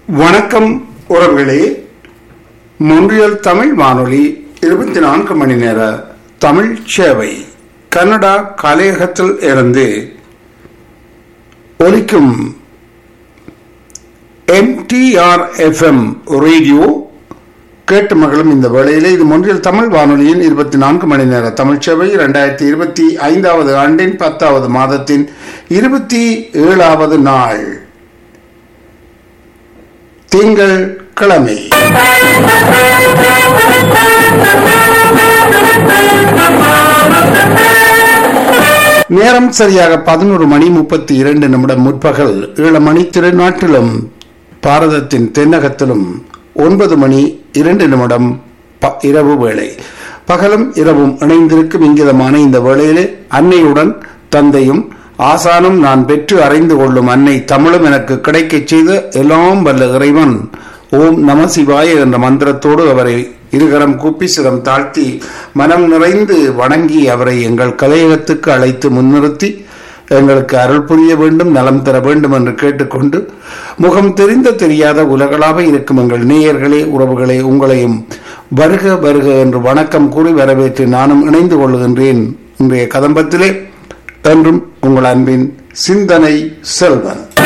வணக்கம் உறவுகளே மொன்றியல் தமிழ் வானொலி இருபத்தி நான்கு மணி நேர தமிழ் சேவை கன்னடா கலையகத்தில் இருந்து ஒலிக்கும் எம்டிஆர் எஃப்எம் ரேடியோ கேட்டு மகளும் இந்த வேளையிலே இது மொன்றியல் தமிழ் வானொலியின் இருபத்தி நான்கு மணி நேர தமிழ் சேவை இரண்டாயிரத்தி இருபத்தி ஐந்தாவது ஆண்டின் பத்தாவது மாதத்தின் இருபத்தி ஏழாவது நாள் திங்கள் கிழமை நேரம் சரியாக பதினோரு மணி முப்பத்தி இரண்டு நிமிடம் முற்பகல் ஈழமணி திருநாட்டிலும் பாரதத்தின் தென்னகத்திலும் ஒன்பது மணி இரண்டு நிமிடம் ப- இரவு வேளை பகலும் இரவும் இணைந்திருக்கும் இங்கிதமான இந்த வேளையிலே அன்னையுடன் தந்தையும் ஆசானும் நான் பெற்று அறிந்து கொள்ளும் அன்னை தமிழும் எனக்கு கிடைக்கச் செய்த எல்லாம் வல்ல இறைவன் ஓம் நம சிவாய என்ற மந்திரத்தோடு அவரை இருகரம் கூப்பி சிரம் தாழ்த்தி மனம் நிறைந்து வணங்கி அவரை எங்கள் கலையகத்துக்கு அழைத்து முன்னிறுத்தி எங்களுக்கு அருள் புரிய வேண்டும் நலம் தர வேண்டும் என்று கேட்டுக்கொண்டு முகம் தெரிந்த தெரியாத உலகளாக இருக்கும் எங்கள் நேயர்களே உறவுகளே உங்களையும் வருக வருக என்று வணக்கம் கூறி வரவேற்று நானும் இணைந்து கொள்கின்றேன் இன்றைய கதம்பத்திலே என்றும் உங்கள் அன்பின் சிந்தனை செல்வன்